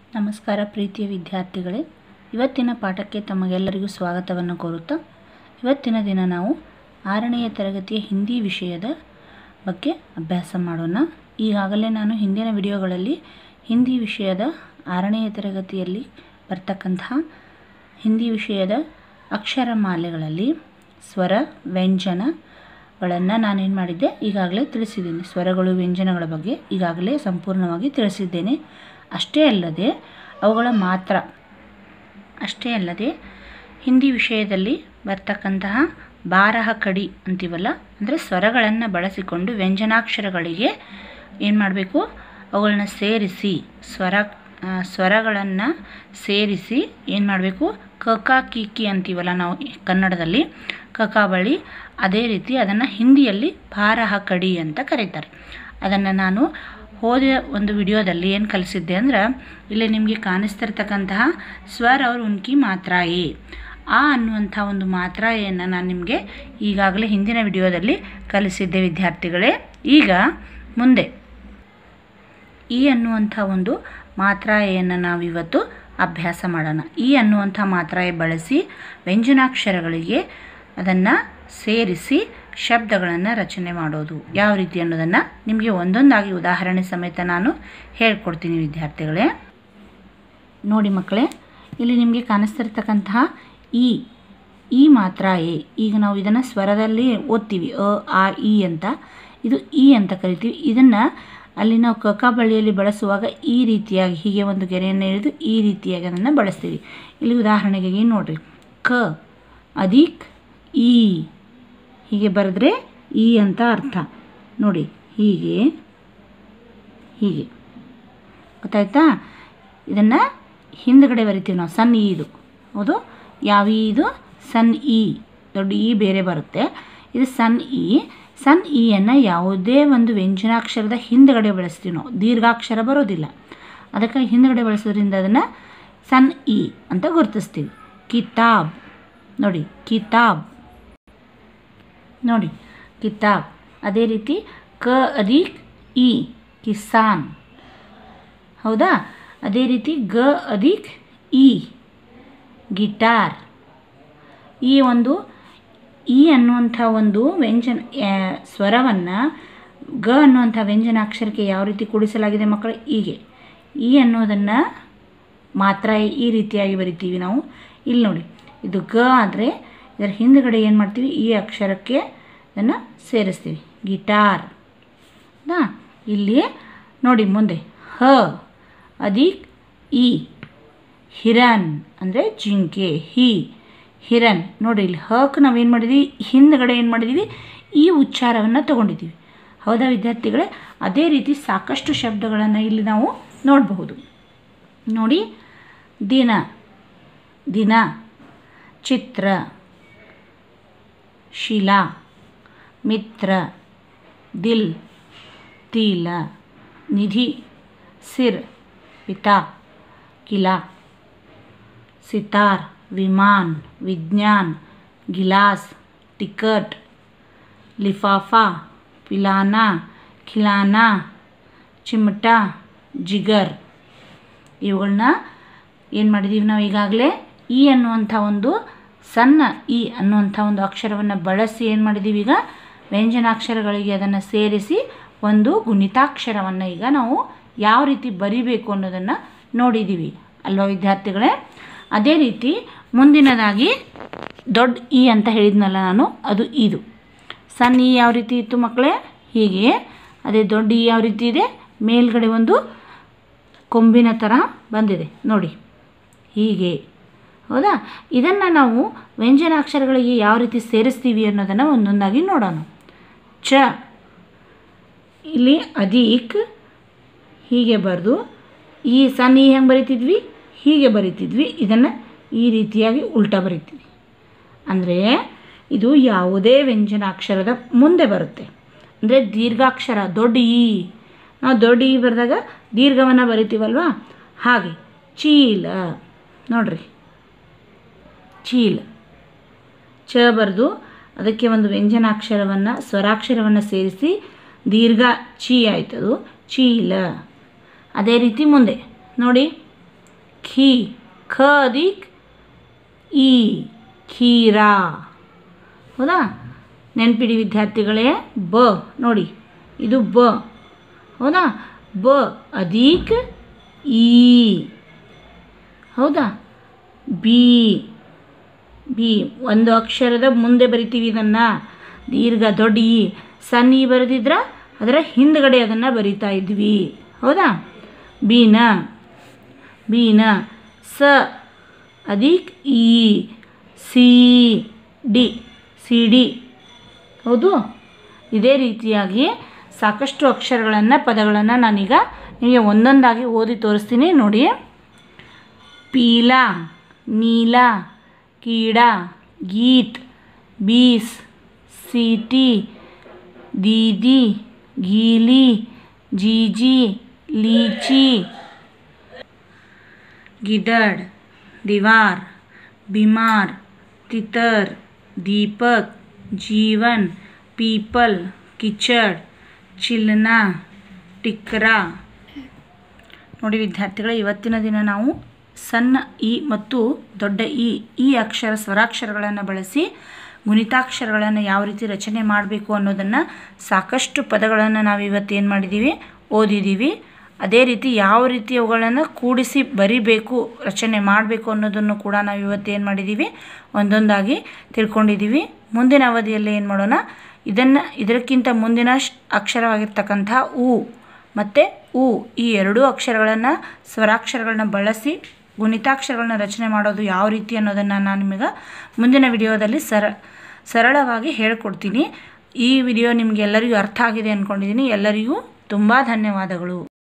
ನಮಸ್ಕಾರ ಪ್ರೀತಿಯ ವಿದ್ಯಾರ್ಥಿಗಳೇ ಇವತ್ತಿನ ಪಾಠಕ್ಕೆ ತಮಗೆಲ್ಲರಿಗೂ ಸ್ವಾಗತವನ್ನು ಕೋರುತ್ತಾ ಇವತ್ತಿನ ದಿನ ನಾವು ಆರನೆಯ ತರಗತಿಯ ಹಿಂದಿ ವಿಷಯದ ಬಗ್ಗೆ ಅಭ್ಯಾಸ ಮಾಡೋಣ ಈಗಾಗಲೇ ನಾನು ಹಿಂದಿನ ವಿಡಿಯೋಗಳಲ್ಲಿ ಹಿಂದಿ ವಿಷಯದ ಆರನೆಯ ತರಗತಿಯಲ್ಲಿ ಬರ್ತಕ್ಕಂತಹ ಹಿಂದಿ ವಿಷಯದ ಅಕ್ಷರಮಾಲೆಗಳಲ್ಲಿ ಸ್ವರ ವ್ಯಂಜನಗಳನ್ನು ನಾನೇನು ಮಾಡಿದ್ದೆ ಈಗಾಗಲೇ ತಿಳಿಸಿದ್ದೀನಿ ಸ್ವರಗಳು ವ್ಯಂಜನಗಳ ಬಗ್ಗೆ ಈಗಾಗಲೇ ಸಂಪೂರ್ಣವಾಗಿ ತಿಳಿಸಿದ್ದೇನೆ ಅಷ್ಟೇ ಅಲ್ಲದೆ ಅವುಗಳ ಮಾತ್ರ ಅಷ್ಟೇ ಅಲ್ಲದೆ ಹಿಂದಿ ವಿಷಯದಲ್ಲಿ ಬರ್ತಕ್ಕಂತಹ ಬಾರಹ ಕಡಿ ಅಂತೀವಲ್ಲ ಅಂದರೆ ಸ್ವರಗಳನ್ನು ಬಳಸಿಕೊಂಡು ವ್ಯಂಜನಾಕ್ಷರಗಳಿಗೆ ಏನು ಮಾಡಬೇಕು ಅವುಗಳನ್ನ ಸೇರಿಸಿ ಸ್ವರ ಸ್ವರಗಳನ್ನು ಸೇರಿಸಿ ಏನು ಮಾಡಬೇಕು ಕಕ ಕಿಕಿ ಅಂತೀವಲ್ಲ ನಾವು ಕನ್ನಡದಲ್ಲಿ ಕಕ ಬಳಿ ಅದೇ ರೀತಿ ಅದನ್ನು ಹಿಂದಿಯಲ್ಲಿ ಬಾರಹ ಕಡಿ ಅಂತ ಕರೀತಾರೆ ಅದನ್ನು ನಾನು ಹೋದ ಒಂದು ವಿಡಿಯೋದಲ್ಲಿ ಏನು ಕಲಿಸಿದ್ದೆ ಅಂದ್ರೆ ಇಲ್ಲಿ ನಿಮಗೆ ಕಾಣಿಸ್ತಿರ್ತಕ್ಕಂತಹ ಸ್ವರ ಅವ್ರ ಉನ್ಕಿ ಮಾತ್ರ ಎ ಆ ಅನ್ನುವಂಥ ಒಂದು ಮಾತ್ರ ಎಯನ್ನು ನಾನು ನಿಮಗೆ ಈಗಾಗಲೇ ಹಿಂದಿನ ವಿಡಿಯೋದಲ್ಲಿ ಕಲಿಸಿದ್ದೆ ವಿದ್ಯಾರ್ಥಿಗಳೇ ಈಗ ಮುಂದೆ ಈ ಅನ್ನುವಂಥ ಒಂದು ಮಾತ್ರ ಎಯನ್ನು ನಾವಿವತ್ತು ಅಭ್ಯಾಸ ಮಾಡೋಣ ಈ ಅನ್ನುವಂಥ ಮಾತ್ರ ಎ ಬಳಸಿ ವ್ಯಂಜನಾಕ್ಷರಗಳಿಗೆ ಅದನ್ನು ಸೇರಿಸಿ ಶಬ್ದಗಳನ್ನು ರಚನೆ ಮಾಡೋದು ಯಾವ ರೀತಿ ಅನ್ನೋದನ್ನು ನಿಮಗೆ ಒಂದೊಂದಾಗಿ ಉದಾಹರಣೆ ಸಮೇತ ನಾನು ಹೇಳ್ಕೊಡ್ತೀನಿ ವಿದ್ಯಾರ್ಥಿಗಳೇ ನೋಡಿ ಮಕ್ಕಳೇ ಇಲ್ಲಿ ನಿಮಗೆ ಕಾಣಿಸ್ತಿರ್ತಕ್ಕಂತಹ ಈ ಈ ಮಾತ್ರ ಎ ಈಗ ನಾವು ಇದನ್ನು ಸ್ವರದಲ್ಲಿ ಓದ್ತೀವಿ ಅ ಆ ಇ ಅಂತ ಇದು ಇ ಅಂತ ಕರಿತೀವಿ ಇದನ್ನು ಅಲ್ಲಿ ನಾವು ಕಕ ಬಳ್ಳಿಯಲ್ಲಿ ಬಳಸುವಾಗ ಈ ರೀತಿಯಾಗಿ ಹೀಗೆ ಒಂದು ಗೆರೆಯನ್ನು ಎಳೆದು ಈ ರೀತಿಯಾಗಿ ಅದನ್ನು ಬಳಸ್ತೀವಿ ಇಲ್ಲಿ ಉದಾಹರಣೆಗೆ ಏನು ನೋಡಿರಿ ಕ ಅಧಿಕ್ ಈ ಹೀಗೆ ಬರೆದ್ರೆ ಈ ಅಂತ ಅರ್ಥ ನೋಡಿ ಹೀಗೆ ಹೀಗೆ ಗೊತ್ತಾಯ್ತಾ ಇದನ್ನು ಹಿಂದ್ಗಡೆ ಬರಿತೀವಿ ನಾವು ಸಣ್ಣ ಈ ಇದು ಹೌದು ಯಾವ ಈ ಇದು ಸಣ್ಣ ಇ ದೊಡ್ಡ ಇ ಬೇರೆ ಬರುತ್ತೆ ಇದು ಸಣ್ಣ ಇ ಸಣ್ಣ ಇಯನ್ನು ಯಾವುದೇ ಒಂದು ವ್ಯಂಜನಾಕ್ಷರದ ಹಿಂದ್ಗಡೆ ಬಳಸ್ತೀವಿ ನಾವು ದೀರ್ಘಾಕ್ಷರ ಬರೋದಿಲ್ಲ ಅದಕ್ಕೆ ಹಿಂದ್ಗಡೆ ಬಳಸೋದ್ರಿಂದ ಅದನ್ನು ಸಣ್ಣ ಇ ಅಂತ ಗುರುತಿಸ್ತೀವಿ ಕಿತಾಬ್ ನೋಡಿ ಕಿತಾಬ್ ನೋಡಿ ಕಿತಾಬ್ ಅದೇ ರೀತಿ ಕ ಅಧಿಕ್ ಇ ಕಿಸಾನ್ ಹೌದಾ ಅದೇ ರೀತಿ ಗ ಅಧಿಕ್ ಇ ಗಿಟಾರ್ ಈ ಒಂದು ಈ ಅನ್ನುವಂಥ ಒಂದು ವ್ಯಂಜನ ಸ್ವರವನ್ನು ಗ ಅನ್ನುವಂಥ ವ್ಯಂಜನಾಕ್ಷರಕ್ಕೆ ಯಾವ ರೀತಿ ಕೂಡಿಸಲಾಗಿದೆ ಮಕ್ಕಳು ಹೀಗೆ ಈ ಅನ್ನೋದನ್ನು ಮಾತ್ರ ಈ ರೀತಿಯಾಗಿ ಬರಿತೀವಿ ನಾವು ಇಲ್ಲಿ ನೋಡಿ ಇದು ಗ ಆದರೆ ಇದರ ಹಿಂದುಗಡೆ ಏನು ಮಾಡ್ತೀವಿ ಈ ಅಕ್ಷರಕ್ಕೆ ಅದನ್ನು ಸೇರಿಸ್ತೀವಿ ಗಿಟಾರ್ ಹೌದಾ ಇಲ್ಲಿ ನೋಡಿ ಮುಂದೆ ಹ ಅಧಿಕ್ ಇ ಹಿರನ್ ಅಂದರೆ ಜಿಂಕೆ ಹಿ ಹಿರನ್ ನೋಡಿ ಇಲ್ಲಿ ಹಕ್ ನಾವೇನು ಮಾಡಿದ್ದೀವಿ ಹಿಂದ್ಗಡೆ ಏನು ಮಾಡಿದ್ದೀವಿ ಈ ಉಚ್ಚಾರವನ್ನು ತಗೊಂಡಿದ್ದೀವಿ ಹೌದಾ ವಿದ್ಯಾರ್ಥಿಗಳೇ ಅದೇ ರೀತಿ ಸಾಕಷ್ಟು ಶಬ್ದಗಳನ್ನು ಇಲ್ಲಿ ನಾವು ನೋಡಬಹುದು ನೋಡಿ ದಿನ ದಿನ ಚಿತ್ರ ಶಿಲಾ ಮಿತ್ರ ದಿಲ್ ತೀಲ ನಿಧಿ ಸಿರ್ ಪಿತಾ किला सितार विमान विज्ञान गिलास टिकट लिफाफा पिलाना खिलाना ಚಿಮಟ ಜಿಗರ್ ಇವುಗಳನ್ನ ಏನು ಮಾಡಿದ್ದೀವಿ ನಾವು ಈಗಾಗಲೇ ಈ ಅನ್ನುವಂಥ ಒಂದು ಸಣ್ಣ ಈ ಅನ್ನುವಂಥ ಒಂದು ಅಕ್ಷರವನ್ನು ಬಳಸಿ ಏನು ಮಾಡಿದ್ದೀವಿ ಈಗ ವ್ಯಂಜನಾಕ್ಷರಗಳಿಗೆ ಅದನ್ನು ಸೇರಿಸಿ ಒಂದು ಗುಣಿತಾಕ್ಷರವನ್ನು ಈಗ ನಾವು ಯಾವ ರೀತಿ ಬರಿಬೇಕು ಅನ್ನೋದನ್ನು ನೋಡಿದ್ದೀವಿ ಅಲ್ವಾ ವಿದ್ಯಾರ್ಥಿಗಳೇ ಅದೇ ರೀತಿ ಮುಂದಿನದಾಗಿ ದೊಡ್ಡ ಇ ಅಂತ ಹೇಳಿದ್ನಲ್ಲ ನಾನು ಅದು ಇದು ಸಣ್ಣ ಇ ಯಾವ ರೀತಿ ಇತ್ತು ಮಕ್ಕಳೇ ಹೀಗೆ ಅದೇ ದೊಡ್ಡ ಇ ಯಾವ ರೀತಿ ಇದೆ ಮೇಲ್ಗಡೆ ಒಂದು ಕೊಂಬಿನ ಥರ ಬಂದಿದೆ ನೋಡಿ ಹೀಗೆ ಹೌದಾ ಇದನ್ನು ನಾವು ವ್ಯಂಜನಾಕ್ಷರಗಳಿಗೆ ಯಾವ ರೀತಿ ಸೇರಿಸ್ತೀವಿ ಅನ್ನೋದನ್ನು ಒಂದೊಂದಾಗಿ ನೋಡೋಣ ಚ ಇಲ್ಲಿ ಅಧಿಕ್ ಹೀಗೆ ಬರೆದು ಈ ಸಣ್ಣ ಈ ಹೆಂಗೆ ಬರಿತಿದ್ವಿ ಹೀಗೆ ಬರಿತಿದ್ವಿ ಇದನ್ನು ಈ ರೀತಿಯಾಗಿ ಉಲ್ಟಾ ಬರಿತೀವಿ ಅಂದರೆ ಇದು ಯಾವುದೇ ವ್ಯಂಜನಾಕ್ಷರದ ಮುಂದೆ ಬರುತ್ತೆ ಅಂದರೆ ದೀರ್ಘಾಕ್ಷರ ದೊಡ್ಡ ಈ ನಾವು ದೊಡ್ಡ ಈ ಬರೆದಾಗ ದೀರ್ಘವನ್ನು ಬರಿತೀವಲ್ವಾ ಹಾಗೆ ಚೀಲ ನೋಡ್ರಿ ಚೀಲ ಚ ಬರೆದು ಅದಕ್ಕೆ ಒಂದು ವ್ಯಂಜನಾಕ್ಷರವನ್ನು ಸ್ವರಾಕ್ಷರವನ್ನು ಸೇರಿಸಿ ದೀರ್ಘ ಚೀ ಆಯ್ತದು ಚೀಲ ಅದೇ ರೀತಿ ಮುಂದೆ ನೋಡಿ ಖಿ ಖ ಅದಿಕ್ ಈ ಖೀರಾ ಹೌದಾ ನೆನ್ಪಿಡಿ ವಿದ್ಯಾರ್ಥಿಗಳೇ ಬ ನೋಡಿ ಇದು ಬ ಹೌದಾ ಬ ಅಧಿಕ್ ಈ ಹೌದಾ ಬಿ ಬಿ ಒಂದು ಅಕ್ಷರದ ಮುಂದೆ ಬರಿತೀವಿ ಇದನ್ನು ದೀರ್ಘ ದೊಡ್ಡ ಈ ಸಣ್ಣ ಈ ಬರೆದಿದ್ರೆ ಅದರ ಹಿಂದ್ಗಡೆ ಅದನ್ನು ಬರಿತಾ ಇದ್ವಿ ಹೌದಾ ಬೀನ ಬೀನ ಸ ಅಧಿಕ್ ಈ ಸಿ ಡಿ ಸಿ ಡಿ ಹೌದು ಇದೇ ರೀತಿಯಾಗಿ ಸಾಕಷ್ಟು ಅಕ್ಷರಗಳನ್ನು ಪದಗಳನ್ನು ನಾನೀಗ ನಿಮಗೆ ಒಂದೊಂದಾಗಿ ಓದಿ ತೋರಿಸ್ತೀನಿ ನೋಡಿ ಪೀಲಾ ನೀಲಾ ಕೀಡಾ ಗೀತ್ ಬೀಸ್ सीटी दीदी गीली जीजी लीची गिदड़ दीवार बीमार तितर दीपक जीवन पीपल ಕಿಚಡ್ ಚಿಲ್ನ ಟಿಕ್ರಾ ನೋಡಿ ವಿದ್ಯಾರ್ಥಿಗಳೇ ಇವತ್ತಿನ ದಿನ ನಾವು ಸಣ್ಣ ಇ ಮತ್ತು ದೊಡ್ಡ ಇ ಈ ಅಕ್ಷರ ಸ್ವರಾಕ್ಷರಗಳನ್ನು ಬಳಸಿ ಗುಣಿತಾಕ್ಷರಗಳನ್ನು ಯಾವ ರೀತಿ ರಚನೆ ಮಾಡಬೇಕು ಅನ್ನೋದನ್ನು ಸಾಕಷ್ಟು ಪದಗಳನ್ನು ನಾವು ಇವತ್ತು ಏನು ಮಾಡಿದ್ದೀವಿ ಓದಿದ್ದೀವಿ ಅದೇ ರೀತಿ ಯಾವ ರೀತಿ ಅವುಗಳನ್ನು ಕೂಡಿಸಿ ಬರಿಬೇಕು ರಚನೆ ಮಾಡಬೇಕು ಅನ್ನೋದನ್ನು ಕೂಡ ನಾವು ಇವತ್ತು ಏನು ಮಾಡಿದ್ದೀವಿ ಒಂದೊಂದಾಗಿ ತಿಳ್ಕೊಂಡಿದ್ದೀವಿ ಮುಂದಿನ ಅವಧಿಯಲ್ಲಿ ಏನು ಮಾಡೋಣ ಇದನ್ನು ಇದಕ್ಕಿಂತ ಮುಂದಿನ ಶ್ ಅಕ್ಷರವಾಗಿರ್ತಕ್ಕಂಥ ಉ ಮತ್ತು ಉ ಈ ಎರಡೂ ಅಕ್ಷರಗಳನ್ನು ಸ್ವರಾಕ್ಷರಗಳನ್ನ ಬಳಸಿ ಗುಣಿತಾಕ್ಷರಗಳನ್ನ ರಚನೆ ಮಾಡೋದು ಯಾವ ರೀತಿ ಅನ್ನೋದನ್ನು ನಾನು ನಿಮಗೆ ಮುಂದಿನ ವಿಡಿಯೋದಲ್ಲಿ ಸರ ಸರಳವಾಗಿ ಹೇಳ್ಕೊಡ್ತೀನಿ ಈ ವಿಡಿಯೋ ನಿಮಗೆಲ್ಲರಿಗೂ ಅರ್ಥ ಆಗಿದೆ ಅಂದ್ಕೊಂಡಿದ್ದೀನಿ ಎಲ್ಲರಿಗೂ ತುಂಬ ಧನ್ಯವಾದಗಳು